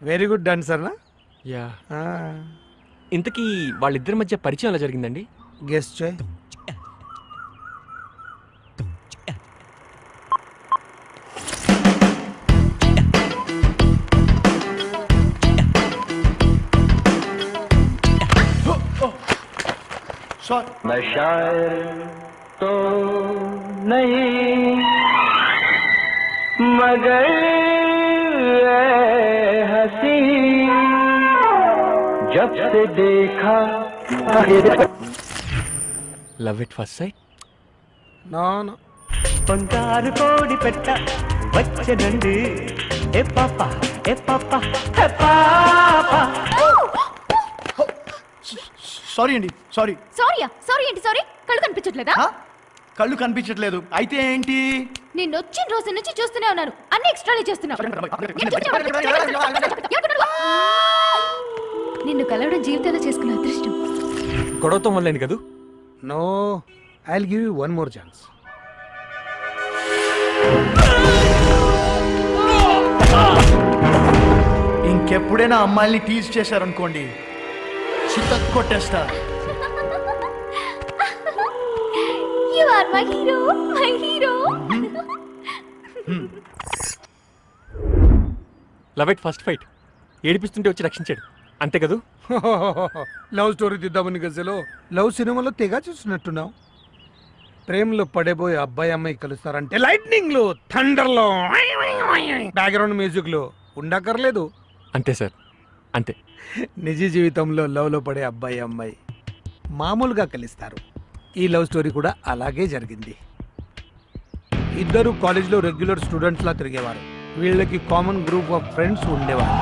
Very good dancer yeah ఇంతకీ వాళ్ళిద్దరి మధ్య పరిచయం ఎలా జరిగిందండి గెస్ట్ చేయి मैं शायर तो नहीं मगर ऐ हंसी जब से देखा love it first sight no no బంగారు కోడి పెట్ట వచ్చనండి ఏ పాప ఏ పాప ఏ పాప సారీ అండి సారీ సారీయా సారీ ఏంటి సారీ కళ్ళు కనిపించట్లేదా కళ్ళు కనిపించట్లేదు అయితే ఏంటి నేను వచ్చిన రోజు నుంచి చూస్తూనే ఉన్నాను అన్ని ఎక్స్ట్రాలే చేస్తున్నావు నిన్ను కలవడం జీవితంలో చేసుకున్న అదృష్టం గొడవతో మొదలైంది కదూ no I give you one more chance ఇంకెప్పుడైనా అమ్మాయిల్ని టీజ్ చేశారనుకోండి చిత్త కొట్టేస్తా you are my hero my hero love it first fight ఏడిపిస్తుంటే వచ్చి రక్షించాడు అంతే కదూ లవ్ స్టోరీ తీద్దామని గజలో లవ్ సినిమాలో తెగ చూసినట్టున్నావు ప్రేమలో పడేబోయే అబ్బాయి అమ్మాయి కలుస్తారంటే లైట్నింగ్ లో థండర్ లో బ్యాక్గ్రౌండ్ మ్యూజిక్ లో ఉండక్కర్లేదు అంతే సార్ అంతే నిజ జీవితంలో లవ్ లో పడే అబ్బాయి అమ్మాయి మామూలుగా కలుస్తారు ఈ లవ్ స్టోరీ కూడా అలాగే జరిగింది ఇద్దరు కాలేజ్లో రెగ్యులర్ స్టూడెంట్స్ లా తిరిగేవారు వీళ్ళకి కామన్ గ్రూప్ ఆఫ్ ఫ్రెండ్స్ ఉండేవారు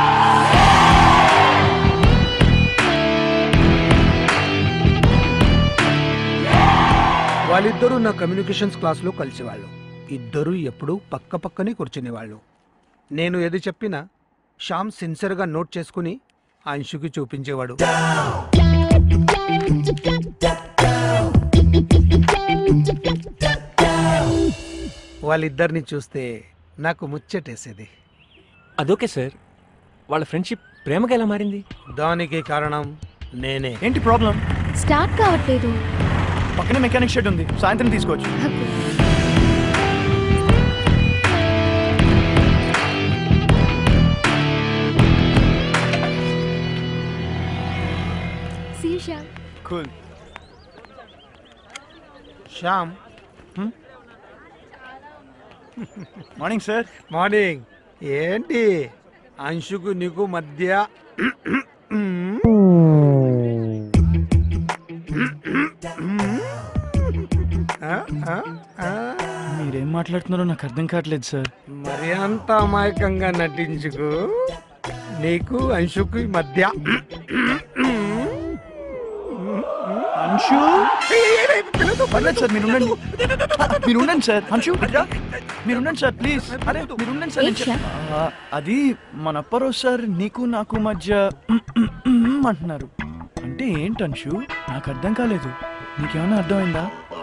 వాళ్ళిద్దరూ నా కమ్యూనికేషన్స్ క్లాస్లో కలిసేవాళ్ళు ఇద్దరూ ఎప్పుడూ పక్క పక్కనే కూర్చునేవాళ్ళు నేను ఏది చెప్పినా శ్యామ్ సిన్సియర్గా నోట్ చేసుకుని అంశుకి చూపించేవాడు వాళ్ళిద్దరిని చూస్తే నాకు ముచ్చటేసేది అదోకే సార్ వాళ్ళ ఫ్రెండ్షిప్ ప్రేమగా ఎలా మారింది దానికి కారణం నేనే ఏంటి ప్రాబ్లం స్టార్ట్ కావట్లేదు పక్కనే మెకానిక్ షెడ్ ఉంది సాయంత్రం తీసుకోవచ్చు శీర్ష cool Shyam morning sir morning ఏంటి అంశుకు నీకు మధ్య ఆ, ఆ, ఆ. మీరేం మాట్లాడుతున్నారో నాకు అర్థం కావట్లేదు సార్ మరి అంత అమాయకంగా నటించుకు నీకు అంశుకు మధ్య అంశు పర్లేదు సార్ మీరు ఉండండి మీరు ఉండండి సార్ అంశు మీరు ఉండండి సార్ ప్లీజ్ అరే మీరు ఉండండి సార్ నేను చెప్- ఆ, అది మన అప్పారావు సార్ నీకు నాకు మధ్య అంటున్నారు అంటే ఏంటి అంశు నాకు అర్థం కాలేదు నీకేమైనా అర్థమైందా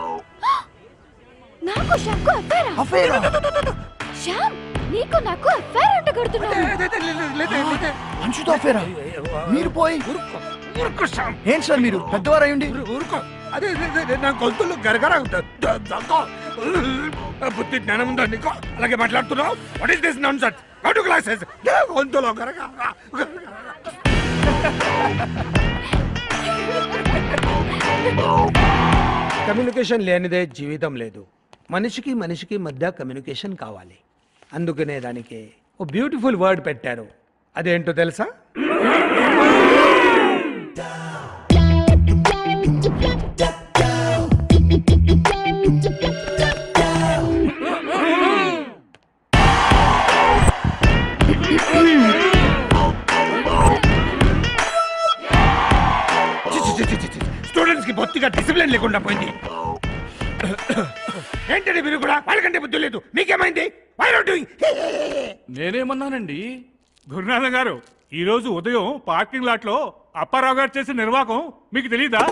నాకు శ్యామ్కు అఫేరా అఫేరా శ్యామ్ నీకు నాకు అఫేర్ అంట కొడుతున్నావు అంశుతో అఫేరా మీరు పోయి ఊరుకో శ్యామ్ ఏంటి సార్ మీరు పెద్దవారు అయ్యండి ఊరు- ఊరుకో అదే అదే, అదే, నా గొంతులు గరగర బుద్ధి జ్ఞానం ఉందా నీకు అలాగే మాట్లాడుతున్నావు what is this nonsense go to classes గొంతులో గరగర కమ్యూనికేషన్ లేనిదే జీవితం లేదు మనిషికి మనిషికి మధ్య కమ్యూనికేషన్ కావాలి అందుకనే దానికి ఓ బ్యూటిఫుల్ వర్డ్ పెట్టారు అదేంటో తెలుసా స్టూడెంట్స్ కి బొత్తిగా డిసిప్లిన్ లేకుండా పోయింది ఏంటండి మీరు కూడా వాళ్ళకంటే బుద్ధి లేదు మీకేమైంది Why not doing? నేనేమన్నానండి గురునాథం గారు ఈ రోజు ఉదయం పార్కింగ్ లాట్ లో అప్పారావు గారు చేసిన నిర్వాకం మీకు తెలీదా